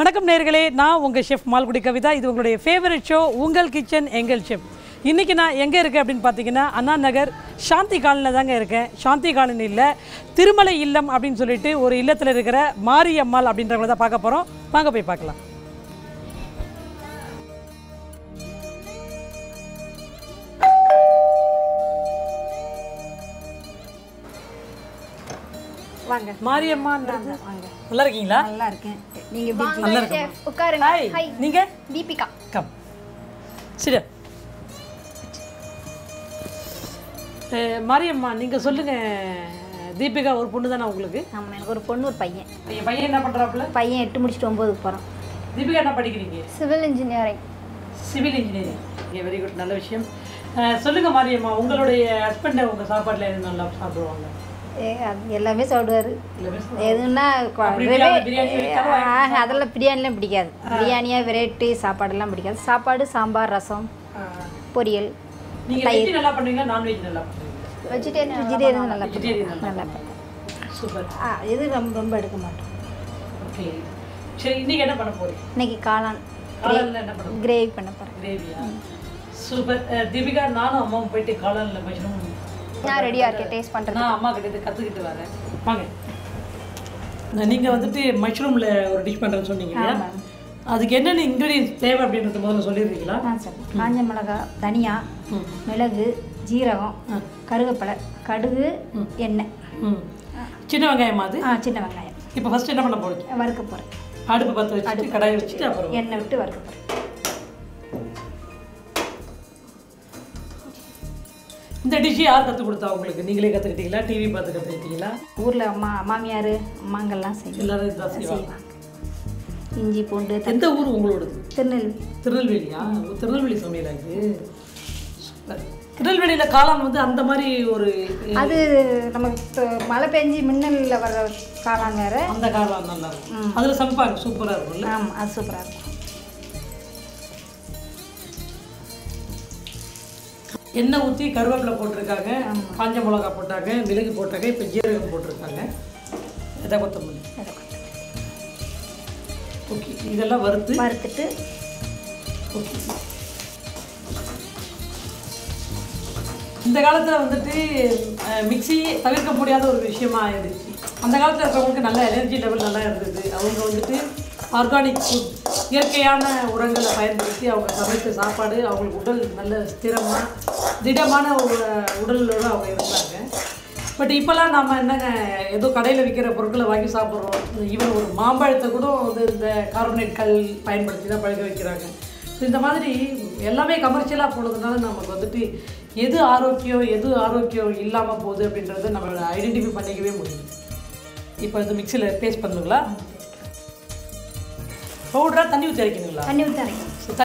வணக்கம் நேர்களே நான் உங்கள் ஷெஃப் மால்குடி கவிதா இது உங்களுடைய ஃபேவரட் ஷோ உங்கள் கிச்சன் எங்கள் ஷெஃப் இன்றைக்கி நான் எங்கே இருக்கேன் அப்படின்னு பார்த்தீங்கன்னா அண்ணா நகர் சாந்தி காலனியில் தாங்க இருக்கேன் சாந்தி காலனியில் திருமலை இல்லம் அப்படின்னு சொல்லிட்டு ஒரு இல்லத்தில் இருக்கிற மாரியம்மாள் அப்படின்றவங்கள தான் பார்க்க போகிறோம் வாங்க போய் பார்க்கலாம் வாங்க மாரியம்மான்றது நல்லா இருக்கீங்களா நல்லா இருக்கேன் நீங்க எப்படி இருக்கீங்க? நல்லா இருக்கேன் உட்காருங்க ஹாய் ஹாய் நீங்கள் தீபிகா கம் சரி அஹ், மாரியம்மா நீங்கள் சொல்லுங்கள் தீபிகா ஒரு பொண்ணு தானே உங்களுக்கு ஆமா எனக்கு ஒரு பொண்ணு ஒரு பையன் என் பையன் என்ன பண்ணுறாப்புல பையன் எட்டு முடிச்சுட்டு ஒன்பதுக்கு போறான் தீபிகா என்ன படிக்கிறீங்க civil engineering civil engineering very good நல்ல விஷயம் அஹ், சொல்லுங்க மாரியம்மா உங்களுடைய ஹஸ்பண்டை உங்கள் சாப்பாட்டில் எது நல்லா சாப்பிடுவாங்க ஏ அது எல்லாமே சாப்பிடுவாரு எல்லாமே எதுன்னா கொ- அப்படி வெவே- பிரியாணி- பிரியாணி வைக்காம ஆஹ், அதெல்லாம் பிரியாணிலாம் பிடிக்காது பிரியாணியா வெரைட்டி சாப்பாடெல்லாம் பிடிக்காது சாப்பாடு சாம்பார் ரசம் அஹ், பொரியல் நீங்க வெஜ் நல்லா பண்ணுவீங்களா நான்வெஜ் நல்லா பண்ணுவீங்களா வெஜிடேரியன் வெஜிடேரியன் நல்லா வெஜிடேரியன் பண்ணுவேன். நல்லா நல்லா பண்ணுவேன். சூப்பர் ஆ, இது ரொம்ப ரொம்ப எடுக்க மாட்டோம் ஓகே சரி இன்னைக்கு என்ன பண்ண போறீங்க இன்னைக்கு காளான் காளான்ல என்ன பண்ண கிரேவி பண்ண போறேன் கிரேவியா சூப்பர் அஹ், தீபிகா நானும் அம்மாவும் போயிட்டு காளான்ல மஷ்ரூம் நான் ரெடியா இருக்கேன் டேஸ்ட் பண்றது நான் அம்மா கிட்ட இருந்து கத்துக்கிட்டு வரேன் வாங்க நான் நீங்க வந்துட்டு மஷ்ரூம்ல ஒரு டிஷ் பண்றேன்னு சொன்னீங்க இல்லையா அதுக்கு என்னென்ன இன்க்ரீடியன்ஸ் தேவை அப்படின்றத முதல்ல சொல்லிடுறீங்களா ஆ சரி காஞ்ச மிளகா தனியா மிளகு ஜீரகம் கருவேப்பிலை கடுகு எண்ணெய் ம் சின்ன வெங்காயமா அது ஆ சின்ன வெங்காயம் இப்போ ஃபர்ஸ்ட் என்ன பண்ண போறீங்க வறுக்க போகிறேன் அடுப்பு பற்ற வச்சுட்டு கடாயை வச்சுட்டு அப்புறம் எண்ணெய் விட்டு வறுக்க போகிறேன் இந்த டிஷ் யார் கற்றுக் கொடுத்தா உங்களுக்கு நீங்களே கற்றுக்கிட்டீங்களா டிவி பார்த்து கற்றுக்கிட்டீங்களா ஊரில் அம்மா மாமியார் அம்மாங்கள்லாம் செய்யும் எல்லாரும் இதான் செய்வாங்க செய்வாங்க இஞ்சி பூண்டு த- எந்த ஊர் உங்களோடது திருநெல்வேலி திருநெல்வேலியா ஓ, திருநெல்வேலி சமையலா இது சூப்பர். திருநெல்வேலியில காளான் வந்து அந்த மாதிரி ஒரு அது நமக்கு த- மழை பெஞ்சி மின்னலில் வர்ற காளான் வேற அந்த காளான் நல்லா இருக்கும் அதுல சமைப்பாங்க சூப்பரா இருக்கும்ல ஆமாம் அது சூப்பராக இருக்கும் எண்ணெய் ஊற்றி கருவேப்பிலை போட்டிருக்காங்க காஞ்ச மிளகா போட்டாங்க மிளகு போட்டாங்க இப்போ ஜீரகம் போட்டிருக்காங்க இதை கொத்தமல்லி அதை கொண்டு ஓகே இதெல்லாம் வறுத்து வறுத்துட்டு ஓகே இந்த காலத்தில் வந்துட்டு அஹ், மிக்ஸி தவிர்க்க முடியாத ஒரு விஷயமா ஆயிடுச்சு அந்த காலத்தில் இருக்கிறவங்களுக்கு நல்ல எனர்ஜி லெவல் நல்லா இருந்தது அவங்க வந்துட்டு ஆர்கானிக் ஃபுட் இயற்கையான உரங்களை பயன்படுத்தி அவங்க சமைத்த சாப்பாடு அவங்களுக்கு உடல் நல்ல ஸ்திரமாக திடமான ஒரு உடலோடு அவங்க இருந்தாங்க பட் இப்போல்லாம் நம்ம என்னங்க ஏதோ கடையில் விற்கிற பொருட்களை வாங்கி சாப்பிட்றோம் ஈவன் ஒரு மாம்பழத்தை கூட வந்து இந்த கார்பனேட் கல் பயன்படுத்தி தான் பழக வைக்கிறாங்க ஸோ இந்த மாதிரி எல்லாமே கமர்ஷியலாக போனதுனால நமக்கு வந்துட்டு எது ஆரோக்கியம் எது ஆரோக்கியம் இல்லாமல் போகுது அப்படின்றத நம்மளோட ஐடென்டிஃபை பண்ணிக்கவே முடியும் இப்போ இந்த மிக்சியில் பேஸ்ட் பண்ணுங்களா பவுடராக தண்ணி ஊற்றி அரைக்கணுங்களா தண்ணி ஊற்றி அரைக்கணும் So,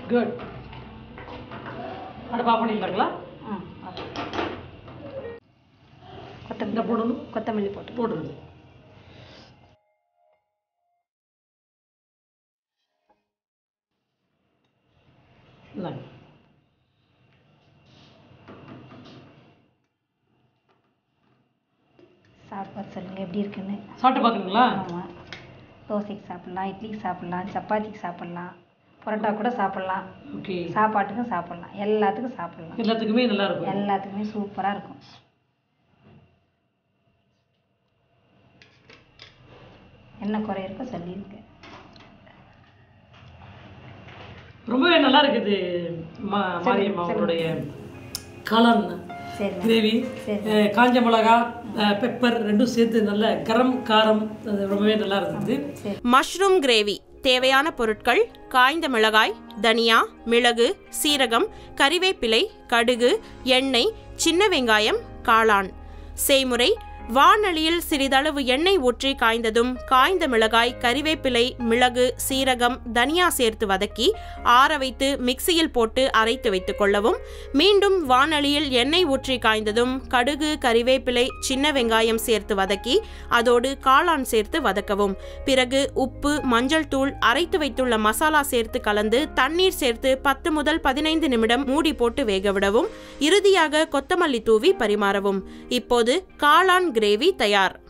குட் அடுப்பு ஆஃப் பண்ணிடலாங்களா ம் இந்த கொத்தமல்லி போடணும் கொத்தமல்லி போட்டு போட்டுருங்க இந்தாங்க சாப்பாடு சொல்லுங்கள் எப்படி இருக்குன்னு சாப்பிட்டு பார்க்குறீங்களா ஆமாம் தோசைக்கு சாப்பிட்லாம் இட்லிக்கு சாப்பிட்லாம் சப்பாத்திக்கு சாப்பிட்லாம் பரோட்டா கூட சாப்பிட்லாம் ஓகே சாப்பாட்டுக்கும் சாப்பிட்லாம் எல்லாத்துக்கும் சாப்பிட்லாம் எல்லாத்துக்குமே நல்லா இருக்கும் எல்லாத்துக்குமே சூப்பராக இருக்கும் என்ன குறை இருக்கோ சொல்லியிருக்கேன் ரொம்பவே நல்லா இருக்குது மா மாரியம்மா அவங்களுடைய காளான் சரிண்ணா கிரேவி சரி காஞ்ச மிளகா பெப்பர் ரெண்டும் சேர்த்து நல்ல கரம் காரம் அது ரொம்பவே நல்லா இருந்தது சரி மஷ்ரூம் கிரேவி தேவையான பொருட்கள் காய்ந்த மிளகாய் தனியா மிளகு சீரகம் கறிவேப்பிலை கடுகு எண்ணெய் சின்ன வெங்காயம் காளான் செய்முறை வாணலியில் சிறிதளவு எண்ணெய் ஊற்றி காய்ந்ததும் காய்ந்த மிளகாய் கறிவேப்பிலை மிளகு சீரகம் தனியா சேர்த்து வதக்கி ஆற வைத்து மிக்சியில் போட்டு அரைத்து வைத்துக் கொள்ளவும் மீண்டும் வாணலியில் எண்ணெய் ஊற்றி காய்ந்ததும் கடுகு கறிவேப்பிலை சின்ன வெங்காயம் சேர்த்து வதக்கி அதோடு காளான் சேர்த்து வதக்கவும் பிறகு உப்பு மஞ்சள் தூள் அரைத்து வைத்துள்ள மசாலா சேர்த்து கலந்து தண்ணீர் சேர்த்து பத்து முதல் பதினைந்து நிமிடம் மூடி போட்டு வேகவிடவும் இறுதியாக கொத்தமல்லி தூவி பரிமாறவும் இப்போது காளான் கிரேவி தயார்